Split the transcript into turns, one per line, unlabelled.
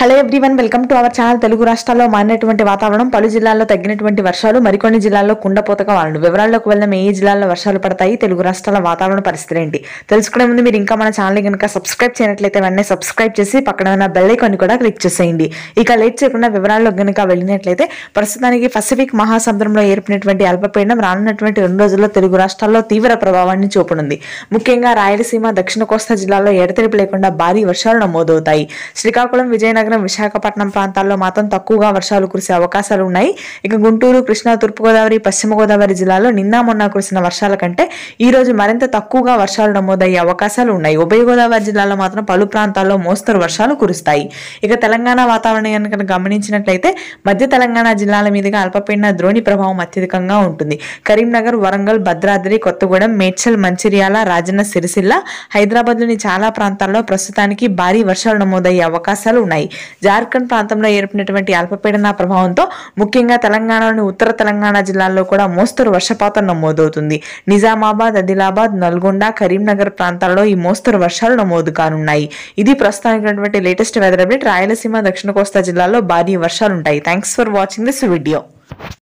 hello everyone welcome to our channel Telugu రాష్ట్రాల్లో మారినటువంటి వాతావరణం పలు జిల్లాల్లో తగ్గినటువంటి వర్షాలు మరికొన్ని జిల్లాల్లో కుండపోతగా వాళ్ళు వివరాల్లోకి వెళ్ళిన ఏ జిల్లాల్లో వర్షాలు పడతాయి తెలుగు రాష్ట్రాల వాతావరణ పరిస్థితి ఏంటి తెలుసుకునే ముందు మీరు ఇంకా మన ఛానల్ కనుక సబ్స్క్రైబ్ చేయనట్లయితే వెంటనే సబ్స్క్రైబ్ చేసి పక్కన ఉన్న బెల్ ఐకాన్ కూడా క్లిక్ చేసేయండి ఇక లేట్ చేయకుండా వివరాల్లో కనుక వెళ్ళినట్లయితే ప్రస్తుతానికి పసిఫిక్ మహాసముద్రంలో ఏర్పడినటువంటి అల్పపీడనం రానున్నటువంటి రెండు రోజుల్లో తెలుగు రాష్ట్రాల్లో తీవ్ర ప్రభావాన్ని చూపనుంది ముఖ్యంగా రాయలసీమ దక్షిణ కోస్తా జిల్లాల్లో ఎడతెరిపి లేకుండా భారీ వర్షాలు నమోదవుతాయి శ్రీకాకుళం విజయనగరం విశాఖపట్నం ప్రాంతాల్లో మాత్రం తక్కువగా వర్షాలు కురిసే అవకాశాలు ఉన్నాయి ఇక గుంటూరు కృష్ణా తూర్పుగోదావరి పశ్చిమ గోదావరి జిల్లాలో నిన్న మొన్న కురిసిన వర్షాల కంటే ఈ రోజు మరింత తక్కువగా వర్షాలు నమోదయ్యే అవకాశాలు ఉన్నాయి ఉభయ గోదావరి జిల్లాలో మాత్రం పలు ప్రాంతాల్లో మోస్తరు వర్షాలు కురుస్తాయి ఇక తెలంగాణ వాతావరణం కనుక గమనించినట్లయితే మధ్య తెలంగాణ జిల్లాల మీదుగా అల్పపీడన ద్రోణి ప్రభావం అత్యధికంగా ఉంటుంది కరీంనగర్ వరంగల్ భద్రాద్రి కొత్తగూడెం మేడ్చల్ మంచిర్యాల రాజన్న సిరిసిల్ల హైదరాబాద్లోని చాలా ప్రాంతాల్లో ప్రస్తుతానికి భారీ వర్షాలు నమోదయ్యే అవకాశాలు ఉన్నాయి జార్ఖండ్ ప్రాంతంలో ఏర్పడినటువంటి అల్పపీడన ప్రభావంతో ముఖ్యంగా తెలంగాణలోని ఉత్తర తెలంగాణ జిల్లాల్లో కూడా మోస్తరు వర్షపాతం నమోదవుతుంది నిజామాబాద్ ఆదిలాబాద్ నల్గొండ కరీంనగర్ ప్రాంతాల్లో ఈ మోస్తరు వర్షాలు నమోదు కానున్నాయి ఇది ప్రస్తుతానికి లేటెస్ట్ వెదర్ అప్డేట్ రాయలసీమ దక్షిణ కోస్తా జిల్లాల్లో భారీ వర్షాలు ఉంటాయి thanks for watching this video